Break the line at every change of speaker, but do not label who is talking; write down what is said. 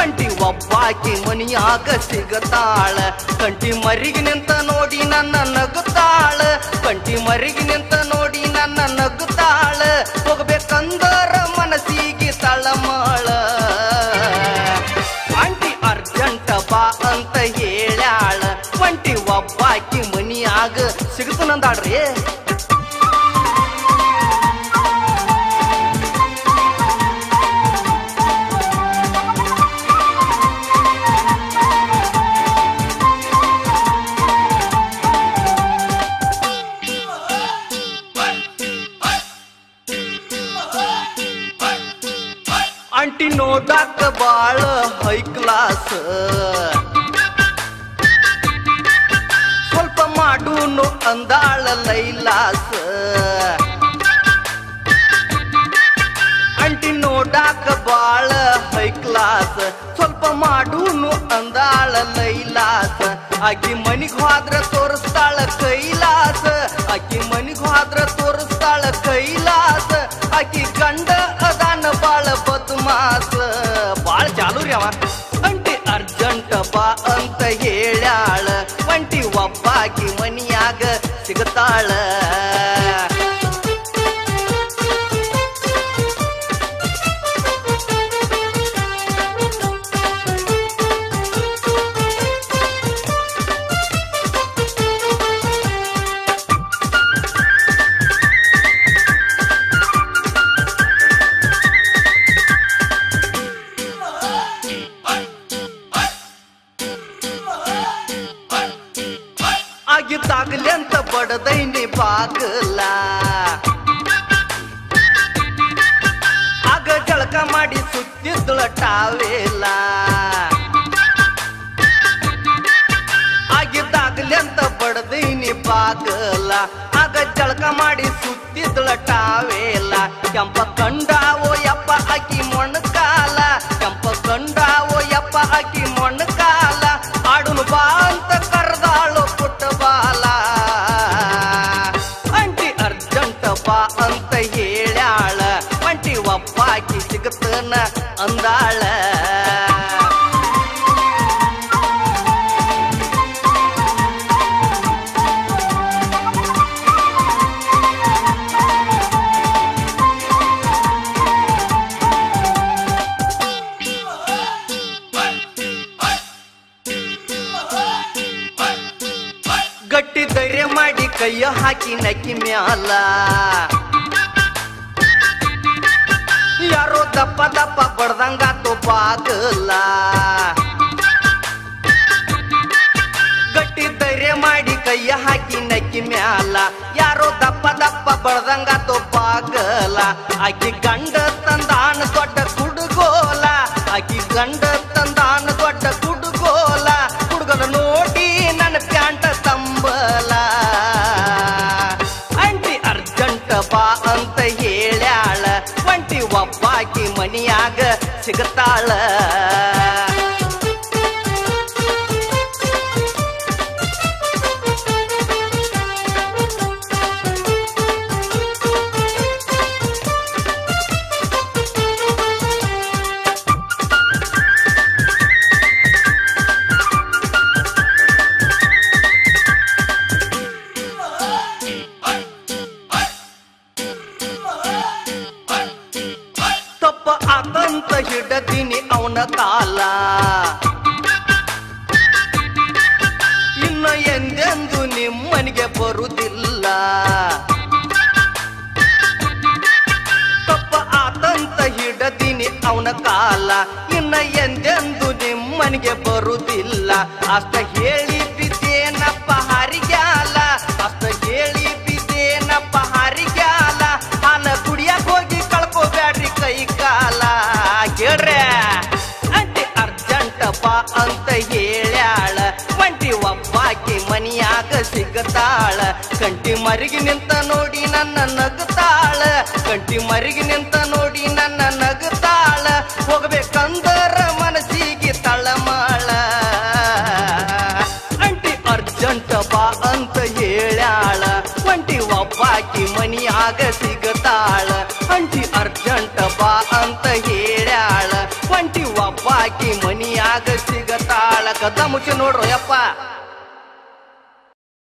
ಒಂಟಿ ಒಬ್ಬಾಕಿ ಮನಿಯಾಗ ಸಿಗತಾಳ ಕಂಟಿ ಮರಿಗಿ ನಿಂತ ನೋಡಿ ನನ್ನ ನಗುತ್ತಾಳ ಕಂಟಿ ಮರಿಗಿ ನಿಂತ ನೋಡಿ ನನ್ನ ನಗುತ್ತಾಳ ಹೋಗ್ಬೇಕಂದರ ಮನಸ್ಸಿಗೆ ತಳಮಾಳ ಆಂಟಿ ಅರ್ಜೆಂಟ್ ಬಾ ಅಂತ ಹೇಳ್ಯಾಳ ಒಂಟಿ ಒಬ್ಬಾಕಿ ಮನಿಯಾಗ ಸಿಗುತ್ತನಂದಾಳ್ರಿ ಆಂಟಿ ನೋಡಾಕ ಬಾಳ ಹೈ ಕ್ಲಾಸ್ ಸ್ವಲ್ಪ ಮಾಡೂನು ಅಂದಾಳ ಲೈಲಾಸ್ ಅಂಟಿ ನೋಡಾಕ ಬಾಳ ಹೈ ಕ್ಲಾಸ್ ಸ್ವಲ್ಪ ಮಾಡೂನು ಅಂದಾಳ ಲೈಲಾಸ್ ಆಕಿ ಮನಿಗ್ ಹೋದ್ರ ತೋರಿಸ್ತಾಳ ಕೈಲಾಸ ಆಕಿ ಮನಿಗ್ ಹೋದ್ರ ತೋರಿಸ್ತಾಳ ಕೈಲಾಸ ಆಕಿ ಗಂಡ ಅದಾನ ಬಾಳ ಬದ್ಮಾಸ ಬಾಳ ಚಾಲು ರೀ ಅವ ಅಂಟಿ ಅರ್ಜೆಂಟ್ ಬಾ ಅಂತ ಹೇಳ್ಯಾಳ ಒಂಟಿ ಒಬ್ಬಾಕಿ ಮನಿಯಾಗ ಸಿಗತಾಳ ಆಗಿದ್ದಾಗಲಿ ಅಂತ ಬಡದೈನಿ ಬಾಗಲ ಆಗ ಜಳಕ ಮಾಡಿ ಸುತ್ತಿದ್ದಳ ಟಾವೇಲ ಆಗಿದ್ದಾಗಲಿ ಅಂತ ಬಡದೈನಿ ಬಾಗಲ ಆಗ ಜಳಕ ಮಾಡಿ ಸುತ್ತಿದ್ದಳ ಟಾವೇಲ ಕೆಂಪ ಕಂಡಾವೋ ಯಪ್ಪ ಅಕ್ಕಿ ಮೊಣಕಾಲ ಕೆಂಪ ಕಂಡಾವೋ ಯಪ್ಪ ಅಕ್ಕಿ ಮೊಣಕಾಲ ಆಡುನು ಬಾ ಅಂತ ಕರ್ದಾಳು ಪುಟ್ಟ ಬಾಲ ಅಂಟಿ ಅರ್ಜೆಂಟ್ ಬಾ ಅಂತ ಹೇಳ್ಯಾಳ ಅಂಟಿ ಒಬ್ಬಾಕಿ ಸಿಗತನ ಅಂದಾಳ ಗಟ್ಟಿ ಧೈರ್ಯ ಮಾಡಿ ಕೈಯ ಹಾಕಿ ನಕ್ಕಿ ಮ್ಯಾಲ ಯಾರೋ ದಪ್ಪ ದಪ್ಪ ಬಡ್ದಂಗಾತು ಬಾಗಲ ಗಟ್ಟಿ ಧೈರ್ಯ ಮಾಡಿ ಕೈಯ ಹಾಕಿ ನಕ್ಕಿ ಮ್ಯಾಲ ಯಾರೋ ದಪ್ಪ ದಪ್ಪ ಬಡ್ದಂಗಾತು ಬಾಗಲ ಆಕಿ ಗಂಡ ತಂದಾನ ದೊಡ್ಡ ಕುಡುಗೋಲ ಆಕಿ ಗಂಡ ತಂದಾನ ದೊಡ್ಡ ಕುಡುಗೋಲ ಹುಡುಗನ ನೋಡಿ ನನ್ನ ಪ್ಯಾಂಟ ತಂಬಲ ಅಂಟಿ ಅರ್ಜೆಂಟ್ ಬಾ ಅಂತ ಹೇಳ್ಯಾಳ ಒಂಟಿ ಒಬ್ಬಾಕಿ ಮನಿಯಾಗ ಸಿಗತಾಳ ತಪ್ಪ ಆತಂತ ಹಿಡತೀನಿ ಅವನ ಕಾಲ ಇನ್ನು ಎಂದೆಂದು ನಿಮ್ಮನಿಗೆ ಬರುವುದಿಲ್ಲ ತಪ್ಪ ಆತಂತ ಹಿಡತೀನಿ ಅವನ ಕಾಲ ಇನ್ನ ಎಂದೆಂದು ನಿಮ್ಮನಿಗೆ ಬರುವುದಿಲ್ಲ ಅಷ್ಟ ಹೇಳಿ ಬಿದ್ದೇನಪ್ಪ ಹರಿಗ್ಯಾಲ ಅಷ್ಟ ಹೇಳಿ ಬಿದ್ದೇನಪ್ಪ ಹರಿಗ್ಯಾಲ ಹಾಲ ಕುಡಿಯಕ್ ಹೋಗಿ ಕಳ್ಕೋಬ್ಯಾಡ್ರಿ ಕೈ ಕಾಲ ಕೇಳ್ರೆ ಅಂಟಿ ಅರ್ಜೆಂಟ್ ಬಾ ಅಂತ ಹೇಳ್ಯಾಳ ಒಂಟಿ ಒಬ್ಬಾಕಿ ಮನಿಯಾಗ ಸಿಗತಾಳ ಕಂಟಿ ಮರಿಗಿ ನಿಂತ ನೋಡಿ ನನ್ನ ನಗುತ್ತಾಳ ಕಂಟಿ ಮರಿಗಿ ನಿಂತ ನೋಡಿ ನನ್ನ ನಗುತ್ತಾಳ ಹೋಗ್ಬೇಕಂದರ ಮನಸ್ಸಿಗೆ ತಳಮಾಳ ಅಂಟಿ ಅರ್ಜೆಂಟ್ ಬಾ ಅಂತ ಹೇಳ್ಯಾಳ ಒಂಟಿ ಒಬ್ಬಾಕಿ ಮನಿಯಾಗ ಸಿಗತಾಳ ಅಂಟಿ ಅರ್ಜೆಂಟ್ ಬಾ ಅಂತ ಹೇಳ್ಯಾಳ ಒಂಟಿ ಒಬ್ಬಾಕಿ ಮನಿ ಕದ್ದ ಮುಚ್ಚಿ ನೋಡ್ರು ಯಪ್ಪ